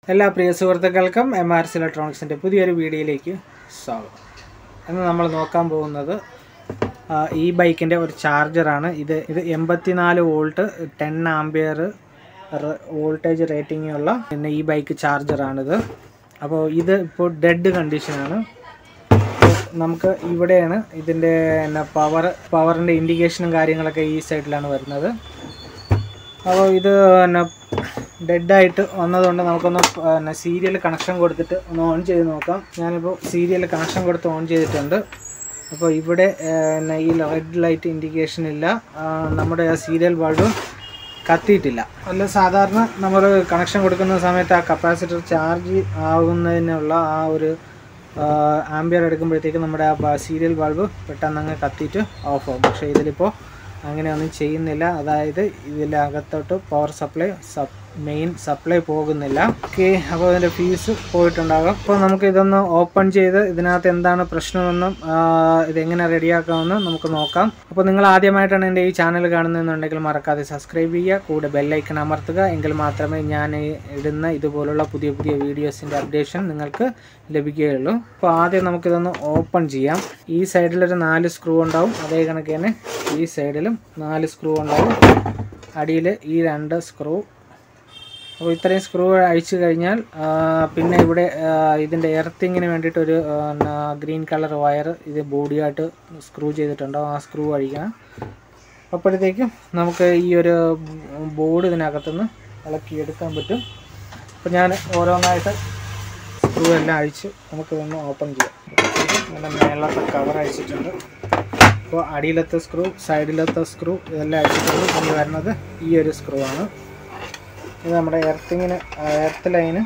എല്ലാ പ്രിയ സുഹൃത്തുക്കൾക്കും M R S ഇലക്ട്രോണിക്സിൻ്റെ പുതിയൊരു വീഡിയോയിലേക്ക് സ്വാഗതം ഇന്ന് നമ്മൾ നോക്കാൻ പോകുന്നത് ആ, ഈ ബൈക്കിൻ്റെ ഒരു ചാർജറാണ് ഇത് ഇത് എൺപത്തിനാല് വോൾട്ട് ടെൻ ആംബിയർ വോൾട്ടേജ് റേറ്റിംഗുള്ള പിന്നെ ഈ ബൈക്ക് ചാർജറാണിത് അപ്പോൾ ഇത് ഇപ്പോൾ ഡെഡ് കണ്ടീഷനാണ് നമുക്ക് ഇവിടെയാണ് ഇതിൻ്റെ എന്നാ പവർ പവറിൻ്റെ ഇൻഡിക്കേഷനും കാര്യങ്ങളൊക്കെ ഈ സൈഡിലാണ് വരുന്നത് അപ്പോൾ ഇത് പിന്നെ ഡെഡായിട്ട് വന്നതുകൊണ്ട് നമുക്കൊന്ന് പിന്നെ സീരിയൽ കണക്ഷൻ കൊടുത്തിട്ട് ഒന്ന് ഓൺ ചെയ്ത് നോക്കാം ഞാനിപ്പോൾ സീരിയൽ കണക്ഷൻ കൊടുത്ത് ഓൺ ചെയ്തിട്ടുണ്ട് അപ്പോൾ ഇവിടെ പിന്നെ ഈ റെഡ് ലൈറ്റ് ഇൻഡിക്കേഷൻ ഇല്ല ആ, നമ്മുടെ ആ സീരിയൽ ബൾബ് കത്തിയിട്ടില്ല അല്ല സാധാരണ നമ്മൾ കണക്ഷൻ കൊടുക്കുന്ന സമയത്ത് ആ കപ്പാസിറ്റർ ചാർജ് ആവുന്നതിനുള്ള ആ ഒരു ആംബിയർ എടുക്കുമ്പോഴത്തേക്ക് നമ്മുടെ ആ സീരിയൽ ബൾബ് പെട്ടെന്ന് അങ്ങ് കത്തിയിട്ട് ഓഫ് ആവും പക്ഷേ ഇതിലിപ്പോൾ അങ്ങനെയൊന്നും ചെയ്യുന്നില്ല അതായത് ഇതിലകത്തോട്ട് power supply sup main supply പോകുന്നില്ല ഓക്കെ അപ്പോൾ അതിൻ്റെ ഫീസ് പോയിട്ടുണ്ടാകും അപ്പോൾ നമുക്ക് ഇതൊന്ന് ഓപ്പൺ ചെയ്ത് ഇതിനകത്ത് എന്താണ് പ്രശ്നമെന്നും ആ, ഇതെങ്ങനെ റെഡിയാക്കാമെന്നും നമുക്ക് നോക്കാം അപ്പോൾ നിങ്ങൾ ആദ്യമായിട്ടാണ് എൻ്റെ ഈ ചാനൽ കാണുന്നതെന്നുണ്ടെങ്കിൽ മറക്കാതെ സബ്സ്ക്രൈബ് ചെയ്യുക കൂടെ ബെല്ലൈക്കൺ അമർത്തുക എങ്കിൽ മാത്രമേ ഞാൻ ഈ ഇടുന്ന ഇതുപോലുള്ള പുതിയ പുതിയ വീഡിയോസിൻ്റെ അപ്ഡേഷൻ നിങ്ങൾക്ക് ലഭിക്കുകയുള്ളൂ അപ്പോൾ ആദ്യം നമുക്കിതൊന്ന് ഓപ്പൺ ചെയ്യാം ഈ സൈഡിലൊരു നാല് സ്ക്രൂ ഉണ്ടാവും അതേ കണക്ക് തന്നെ ഈ സൈഡിലും നാല് സ്ക്രൂ ഉണ്ടാവും അടിയിൽ ഈ രണ്ട് സ്ക്രൂ അപ്പോൾ ഇത്രയും സ്ക്രൂ അഴിച്ചു കഴിഞ്ഞാൽ ആ, പിന്നെ ഇവിടെ ആ, ഇതിൻ്റെ എർത്തിങ്ങിന് വേണ്ടിയിട്ട് ഒരു ഗ്രീൻ കളർ വയർ ഇത് ബോഡിയായിട്ട് സ്ക്രൂ ചെയ്തിട്ടുണ്ടാവും ആ സ്ക്രൂ അഴിക്കണം അപ്പോഴത്തേക്കും നമുക്ക് ഈ ഒരു ബോർഡ് ഇതിനകത്തുനിന്ന് ഇളക്കിയെടുക്കാൻ പറ്റും അപ്പോൾ ഞാൻ ഓരോന്നായിട്ട് സ്ക്രൂ എല്ലാം അഴിച്ച് നമുക്കിതൊന്ന് ഓപ്പൺ ചെയ്യാം നല്ല മേളത്തെ കവർ അഴിച്ചിട്ടുണ്ട് അപ്പോൾ അടിയിലത്തെ സ്ക്രൂ സൈഡിലത്തെ സ്ക്രൂ ഇതെല്ലാം അഴിച്ചിട്ടുണ്ട് ഇനി വരുന്നത് ഈ ഒരു സ്ക്രൂ ആണ് ഇത് നമ്മുടെ എർത്തിങ്ങിന് എർത്ത് ലൈന്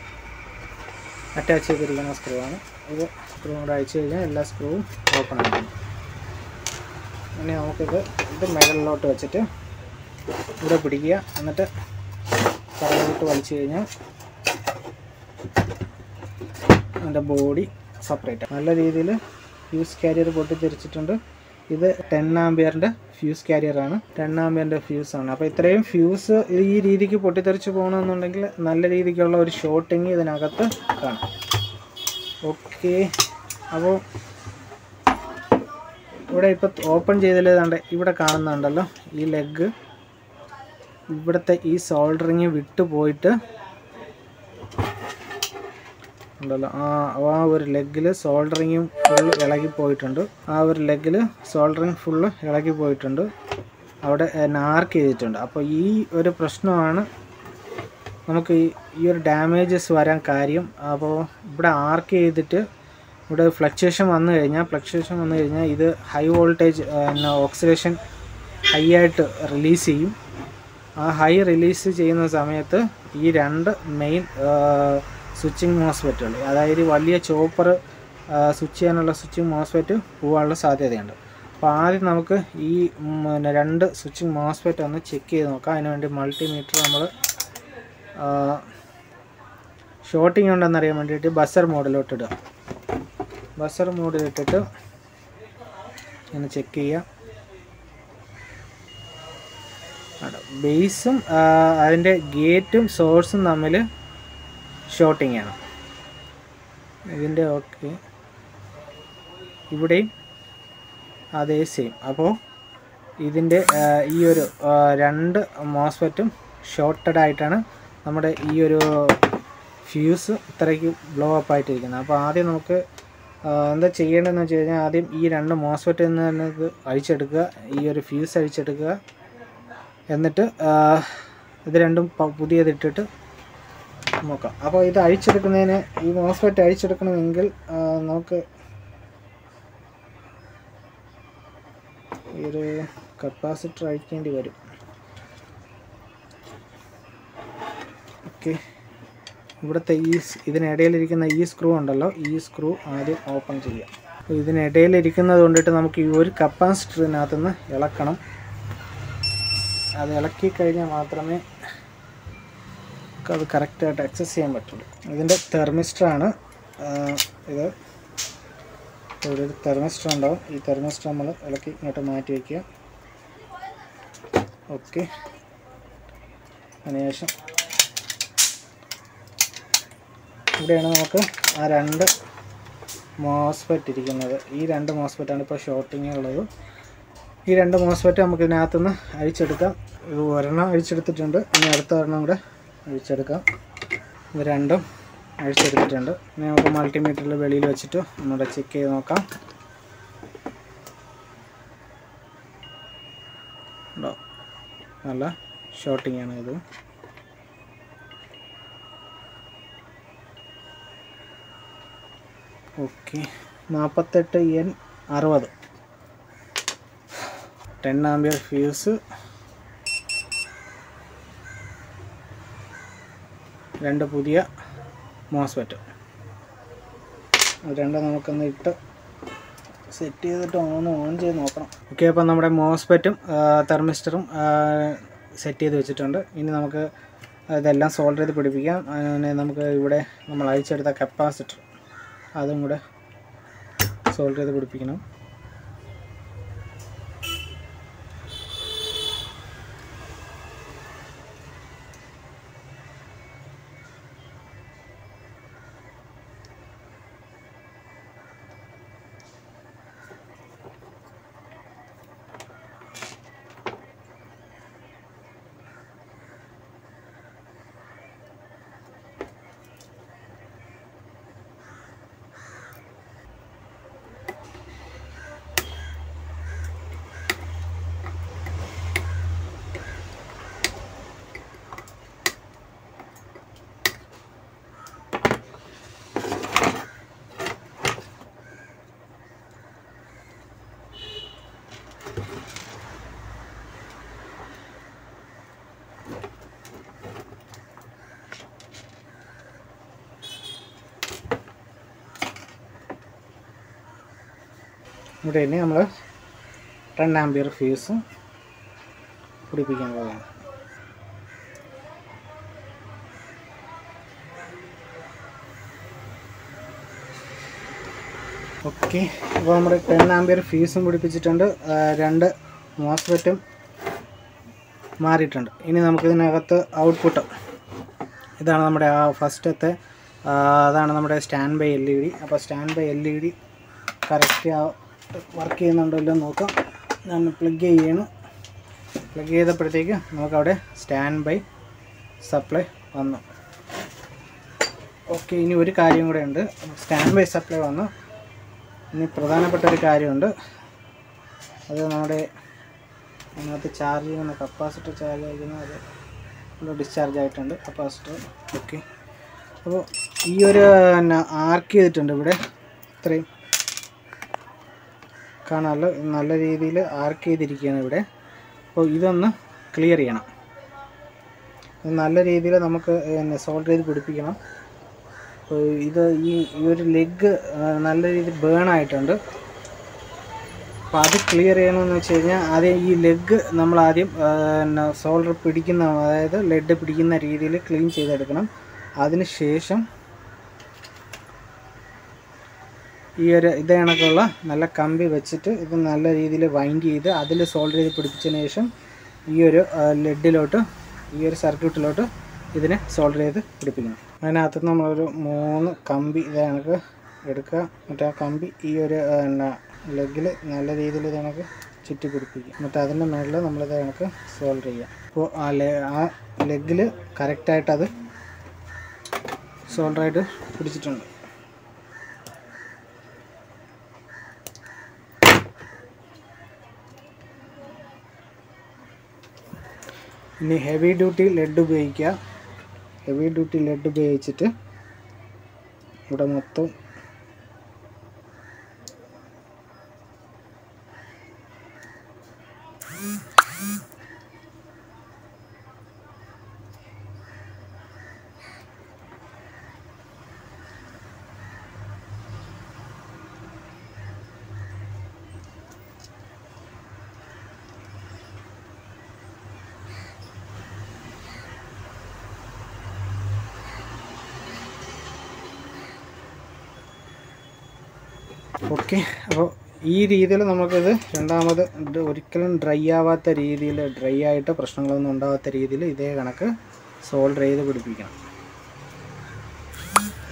അറ്റാച്ച് ചെയ്തിരിക്കുന്ന സ്ക്രൂ ആണ് ഇത് സ്ക്രൂ കൂടെ അഴിച്ചു കഴിഞ്ഞാൽ എല്ലാ സ്ക്രൂവും ഓപ്പൺ ആകും ഇനി നമുക്കിത് ഇത് മുകളിലോട്ട് വെച്ചിട്ട് ഇവിടെ പിടിക്കുക എന്നിട്ട് പുറകോട്ട് വലിച്ചു കഴിഞ്ഞാൽ അതിൻ്റെ ബോഡി സെപ്പറേറ്റ് നല്ല രീതിയിൽ ഫ്യൂസ് കാരിയർ പൊട്ടിത്തെറിച്ചിട്ടുണ്ട് ഇത് ടെൻ ആംബിയറിൻ്റെ ഫ്യൂസ് കാരിയറാണ് ടെൻ ആംബിയറിൻ്റെ ഫ്യൂസ് ആണ് അപ്പോൾ ഇത്രയും ഫ്യൂസ് ഈ രീതിക്ക് പൊട്ടിത്തെറിച്ച് പോകണമെന്നുണ്ടെങ്കിൽ നല്ല രീതിക്കുള്ള ഒരു ഷോട്ടിങ് ഇതിനകത്ത് കാണാം ഓക്കെ അപ്പോൾ ഇവിടെ ഇപ്പോൾ ഓപ്പൺ ചെയ്തതിൽ കണ്ട് ഇവിടെ കാണുന്നുണ്ടല്ലോ ഈ ലെഗ് ഇവിടുത്തെ ഈ സോൾഡറിങ് വിട്ടു പോയിട്ട് ഉണ്ടല്ലോ ആ ആ ഒരു ലെഗിൽ സോൾഡറിങ്ങും ഫുൾ ഇളകി പോയിട്ടുണ്ട് ആ ഒരു ലെഗിൽ സോൾഡറിങ് ഫുള്ള് ഇളകി പോയിട്ടുണ്ട് അവിടെ ആർക്ക് ചെയ്തിട്ടുണ്ട് അപ്പോൾ ഈ ഒരു പ്രശ്നമാണ് നമുക്ക് ഈ ഈ ഒരു ഡാമേജസ് വരാൻ കാര്യം അപ്പോൾ ഇവിടെ ആർക്ക് ചെയ്തിട്ട് ഇവിടെ ഫ്ലക്ച്വേഷൻ വന്നു കഴിഞ്ഞാൽ ഫ്ലക്ച്വേഷൻ വന്നു കഴിഞ്ഞാൽ ഇത് ഹൈ വോൾട്ടേജ് ഓക്സിഡേഷൻ ഹൈ ആയിട്ട് റിലീസ് ചെയ്യും ആ ഹൈ റിലീസ് ചെയ്യുന്ന സമയത്ത് ഈ രണ്ട് മെയിൻ സ്വിച്ചിങ് മോസ്ഫെറ്റുകൾ അതായത് ഈ വലിയ ചോപ്പർ സ്വിച്ച് ചെയ്യാനുള്ള സ്വിച്ചിങ് മോസ്ഫെറ്റ് പോകാനുള്ള സാധ്യതയുണ്ട് അപ്പോൾ ആദ്യം നമുക്ക് ഈ ഉം, പിന്നെ രണ്ട് സ്വിച്ചിങ് മോസ്ഫെറ്റ് ഒന്ന് ചെക്ക് ചെയ്ത് നോക്കാം അതിനുവേണ്ടി മൾട്ടിമീറ്റർ നമ്മൾ ഷോട്ടിംഗ് ഉണ്ടെന്നറിയാൻ വേണ്ടിയിട്ട് ബസർ മോഡിലോട്ട് ഇടുക ബസർ മോഡിലിട്ടിട്ട് ഒന്ന് ചെക്ക് ചെയ്യാം ബേസും അതിൻ്റെ ഗേറ്റും സോഴ്സും തമ്മിൽ ഷോട്ടിംഗ് ആണ് ഇതിൻ്റെ ഓക്കെ ഇവിടെയും അതേ സെയിം അപ്പോൾ ഇതിൻ്റെ ആ, ഈ ഒരു ആ, രണ്ട് മോസ്ഫെറ്റും ഷോർട്ടഡ് ആയിട്ടാണ് നമ്മുടെ ഈ ഒരു ഫ്യൂസ് ഇത്രയ്ക്ക് ബ്ലോ അപ്പ് ആയിട്ടിരിക്കുന്നത് അപ്പോൾ ആദ്യം നമുക്ക് ആ, എന്താ ചെയ്യേണ്ടതെന്ന് വെച്ച് കഴിഞ്ഞാൽ ആദ്യം ഈ രണ്ട് മോസ്ഫെറ്റിൽ നിന്ന് തന്നെ ഇത് അഴിച്ചെടുക്കുക ഈ ഒരു ഫ്യൂസ് അഴിച്ചെടുക്കുക എന്നിട്ട് ആ, ഇത് രണ്ടും പ- പുതിയതിട്ടിട്ട് നോക്കാം അപ്പോൾ ഇത് അഴിച്ചെടുക്കുന്നതിന് ഈ മോസ്ഫെറ്റ് അഴിച്ചെടുക്കണമെങ്കിൽ ആ, നമുക്ക് ഈ ഒരു കപ്പാസിറ്റർ അഴിക്കേണ്ടി വരും ഓക്കെ ഇവിടുത്തെ ഈ സ് ഇതിനിടയിലിരിക്കുന്ന ഈ സ്ക്രൂ ഉണ്ടല്ലോ ഈ സ്ക്രൂ ആദ്യം ഓപ്പൺ ചെയ്യാം അപ്പോൾ ഇതിനിടയിലിരിക്കുന്നത് കൊണ്ടിട്ട് നമുക്ക് ഈ ഒരു കപ്പാസിറ്ററിനകത്തുനിന്ന് ഇളക്കണം അത് ഇളക്കി കഴിഞ്ഞാൽ മാത്രമേ അത് കറക്റ്റായിട്ട് അക്സസ് ചെയ്യാൻ പറ്റുള്ളൂ ഇതിൻ്റെ തെർമിസ്റ്ററാണ് ഇത് ഇവിടെ ഒരു തെർമിസ്റ്റർ ഉണ്ടാവും ഈ തെർമിസ്റ്റർ നമ്മൾ ഇളക്കി ഇങ്ങോട്ട് മാറ്റി വയ്ക്കുക ഓക്കെ അതിനുശേഷം ഇവിടെയാണ് നമുക്ക് ആ രണ്ട് മോസ്ഫെറ്റ് ഇരിക്കുന്നത് ഈ രണ്ട് മോസ്ഫെറ്റാണ് ഇപ്പോൾ ഷോർട്ടിങ് ഉള്ളത് ഈ രണ്ട് മോസ്ഫെറ്റ് നമുക്ക് ഇതിനകത്തുനിന്ന് അഴിച്ചെടുക്കാം ഇത് ഒരെണ്ണം അഴിച്ചെടുത്തിട്ടുണ്ട് ഇനി അടുത്ത ഒരെണ്ണം കൂടെ അഴിച്ചെടുക്കാം ഇത് രണ്ടും അഴിച്ചെടുത്തിട്ടുണ്ട് ഇനി നമുക്ക് മൾട്ടിമീറ്ററിൽ വെളിയിൽ വെച്ചിട്ട് ഒന്നുകൂടെ ചെക്ക് ചെയ്ത് നോക്കാം ഉണ്ടോ നല്ല ഷോർട്ടിങ് ആണ് ഇത് ഓക്കെ നാൽപ്പത്തെട്ട് എൻ അറുപത് ടെൻ ആംബിയർ ഫ്യൂസ് രണ്ട് പുതിയ മോസ്ഫെറ്റ് രണ്ട് നമുക്കൊന്ന് ഇട്ട് സെറ്റ് ചെയ്തിട്ട് ഒന്ന് ഓൺ ചെയ്ത് നോക്കണം ഓക്കെ അപ്പം നമ്മുടെ മോസ്ഫെറ്റും തെർമിസ്റ്ററും സെറ്റ് ചെയ്ത് വെച്ചിട്ടുണ്ട് ഇനി നമുക്ക് ഇതെല്ലാം സോൾഡർ ചെയ്ത് പിടിപ്പിക്കാം അതിന് നമുക്ക് ഇവിടെ നമ്മൾ അയച്ചെടുത്ത കപ്പാസിറ്റർ അതും കൂടെ സോൾഡർ ചെയ്ത് പിടിപ്പിക്കണം ഇവിടെ ഇനി നമ്മൾ ടെൻ ആംബിയർ ഫ്യൂസ് പിടിപ്പിക്കാൻ പോവുകയാണ് ഓക്കെ അപ്പോൾ നമ്മുടെ ടെൻ ആംബിയർ ഫ്യൂസും പിടിപ്പിച്ചിട്ടുണ്ട് ആ, രണ്ട് മോസ്ഫെറ്റും മാറിയിട്ടുണ്ട് ഇനി നമുക്കിതിനകത്ത് ഔട്ട്പുട്ട് ഇതാണ് നമ്മുടെ ആ ഫസ്റ്റത്തെ ആ, അതാണ് നമ്മുടെ standby L E D അപ്പോൾ standby L E D correct work ചെയ്യുന്നുണ്ടല്ലോ എന്ന് നോക്കാം ഞാൻ പ്ലഗ് ചെയ്യണം പ്ലഗ് ചെയ്തപ്പോഴത്തേക്ക് നമുക്കവിടെ സ്റ്റാൻഡ് ബൈ സപ്ലൈ വന്നു ഓക്കെ ഇനി ഒരു കാര്യം കൂടെ ഉണ്ട് സ്റ്റാൻഡ് ബൈ സപ്ലൈ വന്നു ഇനി പ്രധാനപ്പെട്ട ഒരു കാര്യമുണ്ട് അത് നമ്മുടെ അതിനകത്ത് ചാർജ് ചെയ്യുന്ന കപ്പാസിറ്റർ ചാർജ് ചെയ്യുന്ന അത് ഇവിടെ ഡിസ്ചാർജ് ആയിട്ടുണ്ട് കപ്പാസിറ്റർ ഓക്കെ അപ്പോൾ ഈ ഒരു പിന്നെ ആർക്ക് ചെയ്തിട്ടുണ്ട് ഇവിടെ ഇത്രയും കാണാമല്ലോ നല്ല രീതിയിൽ ആർക്ക് ചെയ്തിരിക്കുകയാണ് ഇവിടെ അപ്പോൾ ഇതൊന്ന് ക്ലിയർ ചെയ്യണം ഇത് നല്ല രീതിയിൽ നമുക്ക് പിന്നെ സോൾവ് ചെയ്ത് പിടിപ്പിക്കണം അപ്പോൾ ഇത് ഈ ഈ ഒരു ലെഗ് നല്ല രീതിയിൽ ബേൺ ആയിട്ടുണ്ട് അപ്പോൾ അത് ക്ലിയർ ചെയ്യണമെന്ന് വെച്ച് കഴിഞ്ഞാൽ ആദ്യം ഈ ലെഗ് നമ്മൾ ആദ്യം പിന്നെ സോൾഡർ പിടിക്കുന്ന അതായത് ലെഡ് പിടിക്കുന്ന രീതിയിൽ ക്ലീൻ ചെയ്തെടുക്കണം അതിന് ശേഷം ഈ ഒരു ഇത് കണക്കുള്ള നല്ല കമ്പി വെച്ചിട്ട് ഇത് നല്ല രീതിയിൽ വൈൻഡ് ചെയ്ത് അതിൽ സോൾഡർ ചെയ്ത് പിടിപ്പിച്ചതിന് ശേഷം ഈ ഒരു ലെഡിലോട്ട് ഈ ഒരു സർക്യൂട്ടിലോട്ട് ഇതിനെ സോൾഡർ ചെയ്ത് പിടിപ്പിക്കണം അതിനകത്ത് നമ്മളൊരു മൂന്ന് കമ്പി ഇത് കണക്ക് എടുക്കുക എന്നിട്ട് ആ കമ്പി ഈ ഒരു പിന്നെ ലെഗിൽ നല്ല രീതിയിൽ ഇത് കണക്ക് ചുറ്റി പിടിപ്പിക്കുക എന്നിട്ട് അതിൻ്റെ മുകളിൽ നമ്മളിത് കണക്ക് സോൾഡർ ചെയ്യുക അപ്പോൾ ആ ലെ ആ ലെഗിൽ കറക്റ്റായിട്ട് അത് സോൾഡറായിട്ട് പിടിച്ചിട്ടുണ്ട് ഇനി ഹെവി ഡ്യൂട്ടി ലെഡ് ഉപയോഗിക്കുക ഹെവി ഡ്യൂട്ടി ലെഡ് ഉപയോഗിച്ചിട്ട് ഇവിടെ മൊത്തം ഓക്കെ അപ്പോൾ ഈ രീതിയിൽ നമുക്കിത് രണ്ടാമത് ഇത് ഒരിക്കലും ഡ്രൈ ആവാത്ത രീതിയിൽ ഡ്രൈ ആയിട്ട് പ്രശ്നങ്ങളൊന്നും ഉണ്ടാവാത്ത രീതിയിൽ ഇതേ കണക്ക് സോൾഡർ ചെയ്ത് പിടിപ്പിക്കണം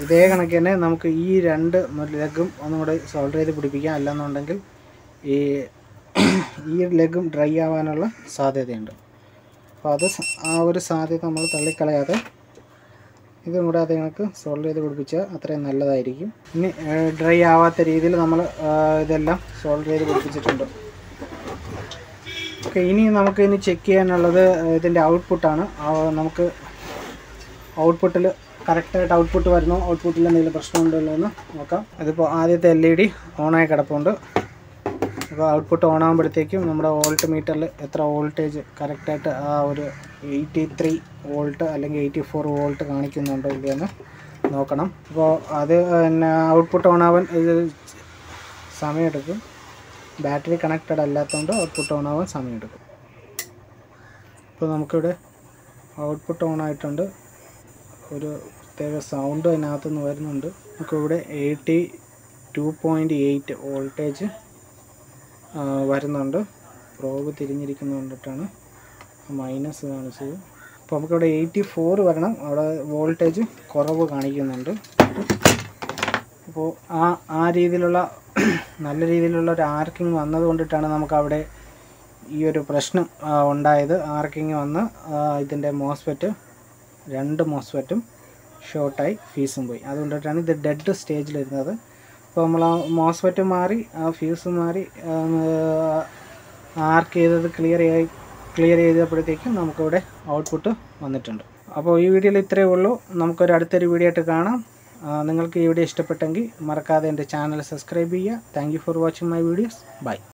ഇതേ കണക്ക് തന്നെ നമുക്ക് ഈ രണ്ട് ലെഗും ഒന്നും കൂടെ സോൾഡർ ചെയ്ത് പിടിപ്പിക്കാം അല്ലെന്നുണ്ടെങ്കിൽ ഈ ഈ ലെഗും ഡ്രൈ ആവാനുള്ള സാധ്യതയുണ്ട് അപ്പോൾ അത് സ- ആ ഒരു സാധ്യത നമ്മൾ തള്ളിക്കളയാതെ ഇതും കൂടെ അത് കണക്ക് സോൾഡർ ചെയ്ത് പിടിപ്പിച്ചാൽ അത്രയും നല്ലതായിരിക്കും ഇനി ഡ്രൈ ആവാത്ത രീതിയിൽ നമ്മൾ ഇതെല്ലാം സോൾഡർ ചെയ്ത് പിടിപ്പിച്ചിട്ടുണ്ട് ഓക്കെ ഇനി നമുക്ക് ഇനി ചെക്ക് ചെയ്യാനുള്ളത് ഇതിൻ്റെ ഔട്ട്പുട്ടാണ് നമുക്ക് ഔട്ട്പുട്ടിൽ കറക്റ്റായിട്ട് ഔട്ട്പുട്ട് വരുന്നു ഔട്ട്പുട്ടിൽ എന്തെങ്കിലും പ്രശ്നമുണ്ടോ എന്ന് നോക്കാം ഇതിപ്പോൾ ആദ്യത്തെ എൽ ഇ ഡി ഓണായി കിടപ്പുണ്ട് അപ്പോൾ ഔട്ട്പുട്ട് ഓൺ ആകുമ്പോഴത്തേക്കും നമ്മുടെ വോൾട്ട് മീറ്ററിൽ എത്ര വോൾട്ടേജ് കറക്റ്റായിട്ട് ആ ഒരു എയ്റ്റി ത്രീ വോൾട്ട് അല്ലെങ്കിൽ എയ്റ്റി ഫോർ വോൾട്ട് കാണിക്കുന്നുണ്ടോ ഇല്ലയെന്ന് നോക്കണം അപ്പോൾ അത് പിന്നെ ഔട്ട്പുട്ട് ഓൺ ആവാൻ ഇത് സമയമെടുക്കും ബാറ്ററി കണക്റ്റഡ് അല്ലാത്തതുകൊണ്ട് ഔട്ട്പുട്ട് ഓൺ ആവാൻ സമയമെടുക്കും ഇപ്പോൾ നമുക്കിവിടെ ഔട്ട്പുട്ട് ഓൺ ആയിട്ടുണ്ട് ഒരു പ്രത്യേക സൗണ്ട് അതിനകത്തുനിന്ന് വരുന്നുണ്ട് നമുക്കിവിടെ eighty two point eight voltage വരുന്നുണ്ട് പ്രോബ് തിരിഞ്ഞിരിക്കുന്നത് കൊണ്ടിട്ടാണ് മൈനസ് കാണിച്ചത് അപ്പോൾ നമുക്കിവിടെ എയ്റ്റി ഫോർ വരണം അവിടെ വോൾട്ടേജ് കുറവ് കാണിക്കുന്നുണ്ട് അപ്പോൾ ആ ആ രീതിയിലുള്ള നല്ല രീതിയിലുള്ള ഒരു ആർക്കിങ് വന്നത് കൊണ്ടിട്ടാണ് നമുക്ക് അവിടെ ഈ ഒരു പ്രശ്നം ആ, ഉണ്ടായത് ആർക്കിങ് വന്ന് ഇതിൻ്റെ മോസ്ഫെറ്റ് രണ്ട് മോസ്ഫെറ്റും ഷോർട്ടായി ഫീസും പോയി അതുകൊണ്ടിട്ടാണ് ഇത് ഡെഡ് സ്റ്റേജിലിരുന്നത് അപ്പോൾ നമ്മൾ ആ മോസ്ഫെറ്റ് മാറി ആ ഫ്യൂസ് മാറി ആർക്ക് ചെയ്തത് ക്ലിയർ ആയി ക്ലിയർ ചെയ്തപ്പോഴത്തേക്കും നമുക്കിവിടെ ഔട്ട്പുട്ട് വന്നിട്ടുണ്ട് അപ്പോൾ ഈ വീഡിയോയിൽ ഇത്രയേ ഉള്ളൂ നമുക്കൊരു അടുത്തൊരു വീഡിയോ ആയിട്ട് കാണാം ആ, നിങ്ങൾക്ക് ഈ വീഡിയോ ഇഷ്ടപ്പെട്ടെങ്കിൽ മറക്കാതെ എൻ്റെ ചാനൽ സബ്സ്ക്രൈബ് ചെയ്യുക thank you for watching my videos by